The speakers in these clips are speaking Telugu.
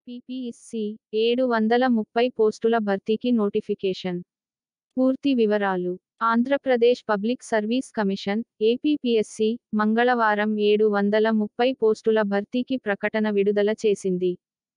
ఏపీపీఎస్సీ ఏడు వందల ముప్పై పోస్టుల భర్తీకి నోటిఫికేషన్ పూర్తి వివరాలు Andhra Pradesh public service commission APPSC మంగళవారం ఏడు వందల ముప్పై పోస్టుల భర్తీకి ప్రకటన విడుదల చేసింది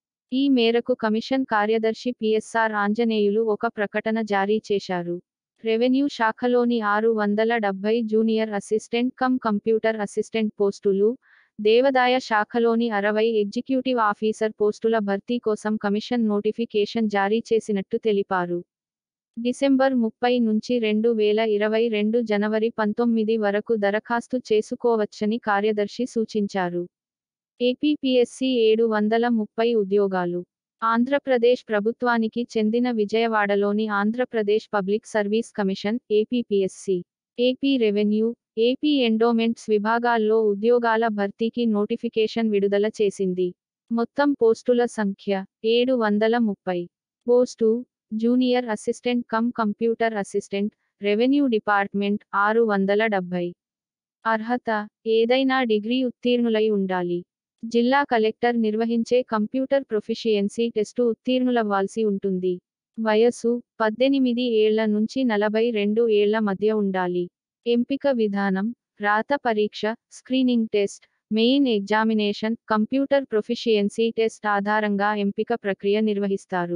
ఈ మేరకు కమిషన్ కార్యదర్శి పిఎస్ఆర్ ఆంజనేయులు ఒక ప్రకటన జారీ చేశారు రెవెన్యూ శాఖలోని ఆరు వందల డెబ్బై junior assistant cum computer assistant పోస్టులు దేవాదాయ శాఖలోని అరవై ఎగ్జిక్యూటివ్ ఆఫీసర్ పోస్టుల భర్తీ కోసం కమిషన్ నోటిఫికేషన్ జారీ చేసినట్టు తెలిపారు డిసెంబర్ ముప్పై నుంచి రెండు వేల ఇరవై రెండు జనవరి పంతొమ్మిది వరకు దరఖాస్తు చేసుకోవచ్చని కార్యదర్శి సూచించారు ఏపీపీఎస్సీ ఏడు వందల ముప్పై ఉద్యోగాలు ఆంధ్రప్రదేశ్ ప్రభుత్వానికి చెందిన విజయవాడలోని Andhra Pradesh public service commission APPSC AP revenue AP endowments విభాగాల్లో ఉద్యోగాల భర్తీకి నోటిఫికేషన్ విడుదల చేసింది మొత్తం పోస్టుల సంఖ్య ఏడు వందల ముప్పై post junior assistant cum computer assistant revenue department ఆరు వందల డెబ్బై అర్హత ఏదైనా డిగ్రీ ఉత్తీర్ణులై ఉండాలి జిల్లా కలెక్టర్ నిర్వహించే కంప్యూటర్ ప్రొఫిషియన్సీ టెస్టు ఉత్తీర్ణులవ్వాల్సి ఉంటుంది వయసు పద్దెనిమిది ఏళ్ల నుంచి నలభై రెండు ఏళ్ల మధ్య ఉండాలి ఎంపిక విధానం రాత పరీక్ష screening test main examination computer proficiency test ఆధారంగా ఎంపిక ప్రక్రియ నిర్వహిస్తారు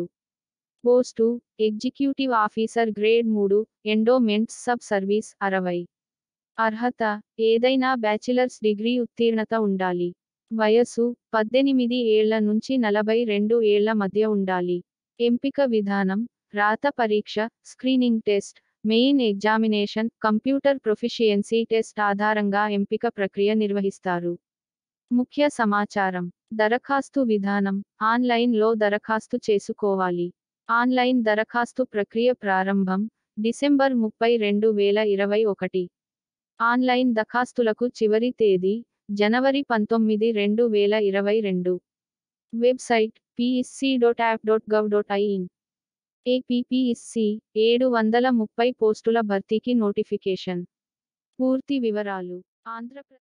పోస్టు ఎగ్జిక్యూటివ్ ఆఫీసర్ గ్రేడ్ మూడు ఎండోమెంట్స్ సబ్ సర్వీస్ అరవై అర్హత ఏదైనా బ్యాచిలర్స్ డిగ్రీ ఉత్తీర్ణత ఉండాలి వయసు పద్దెనిమిది ఏళ్ల నుంచి నలభై రెండు ఏళ్ల మధ్య ఉండాలి ఎంపిక విధానం రాత పరీక్ష screening test main examination computer proficiency test ఆధారంగా ఎంపిక ప్రక్రియ నిర్వహిస్తారు ముఖ్య సమాచారం దరఖాస్తు విధానం ఆన్లైన్లో దరఖాస్తు చేసుకోవాలి ఆన్లైన్ దరఖాస్తు ప్రక్రియ ప్రారంభం డిసెంబర్ ముప్పై రెండు వేల ఇరవై ఒకటి ఆన్లైన్ దరఖాస్తులకు చివరి తేదీ జనవరి పంతొమ్మిది రెండు వేల ఇరవై రెండు website PSC dot app dot gov dot in APPSC ఏడు వందల ముప్పై పోస్టుల భర్తీకి నోటిఫికేషన్ పూర్తి వివరాలు ఆంధ్రప్రదేశ్